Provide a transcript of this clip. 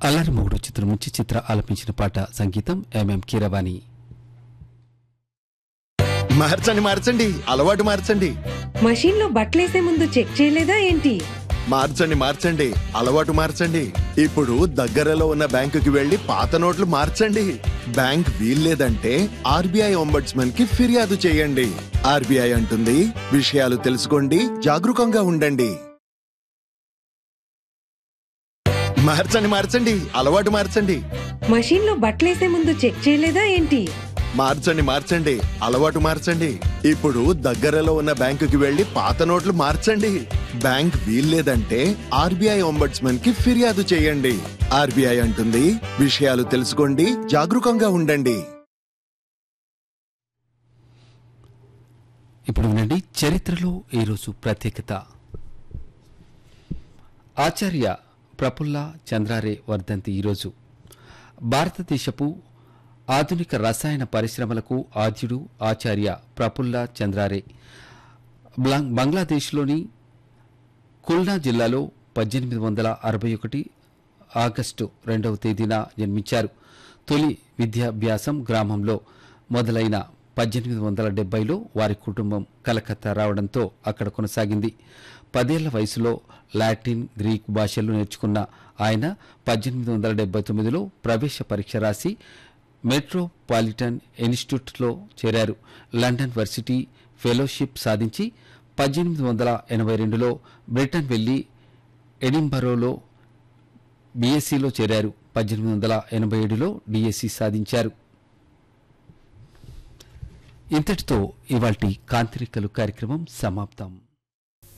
అల్లరి మొగుడు చిత్రం నుంచి చిత్ర ఆలపించిన పాట సంగీతం ఎంఎం కీరవాణి మార్చండి మార్చండి అలవాటు మార్చండి మషీన్ లో బట్టలేసే ముందు చెక్ చేయలేదా ఏంటి మార్చండి మార్చండి అలవాటు మార్చండి ఇప్పుడు దగ్గరలో ఉన్న బ్యాంకుకి వెళ్లి పాత నోట్లు మార్చండి బ్యాంక్ వీల్లేదంటే ఆర్బీఐ ఒంబడ్స్మన్ కి ఫిర్యాదు చేయండి ఆర్బీఐ అంటుంది విషయాలు తెలుసుకోండి జాగరూకంగా ఉండండి మార్చండి మార్చండి అలవాటు మార్చండి మషీన్ లో బట్టలేసే ముందు చెక్ చేయలేదా ఏంటి మార్చండి మార్చండి అలవాటు మార్చండి ఇప్పుడు దగ్గరలో ఉన్న బ్యాంకుకి వెళ్లి పాత నోట్లు మార్చండి బ్యాంక్ వీల్లేదంటే ఆర్బీఐ ఒంబడ్స్మన్ కి ఫిర్యాదు చేయండి ఆర్బీఐ అంటుంది విషయాలు తెలుసుకోండి జాగరూకంగా ఉండండి ఇప్పుడు వినండి చరిత్రలో ఈరోజు ప్రత్యేకత ఆచార్య ప్రఫుల్ల చంద్రారే వర్ధంతి ఈరోజు భారతదేశపు ఆధునిక రసాయన పరిశ్రమలకు ఆద్యుడు ఆచార్య ప్రఫుల్ల చంద్రారే బ్లాంగ్- బంగ్లాదేశ్లోని కుల్నా జిల్లాలో పద్దెనిమిది వందల అరవై ఒకటి ఆగస్టు రెండవ తేదీన జన్మించారు తొలి విద్యాభ్యాసం గ్రామంలో మొదలైన పద్దెనిమిది వందల డెబ్బైలో వారి కుటుంబం కలకత్తా రావడంతో అక్కడ కొనసాగింది పదేళ్ల వయసులో లాటిన్ గ్రీక్ భాషలు నేర్చుకున్న ఆయన పద్దెనిమిది వందల డెబ్బై తొమ్మిదిలో ప్రవేశ పరీక్ష రాసి మెట్రోపాలిటన్ ఇన్స్టిట్యూట్లో చేరారు లండన్ వర్సిటీ ఫెలోషిప్ సాధించి పద్దెనిమిది వందల ఎనభై రెండులో బ్రిటన్ వెళ్లి ఎడింబరోలో బీఎస్సీలో చేరారు పద్దెనిమిది వందల ఎనభై ఏడులో డిఎస్సి సాధించారు ఇంతటితో ఇవాల్టి కాంతిరికలు కార్యక్రమం సమాప్తం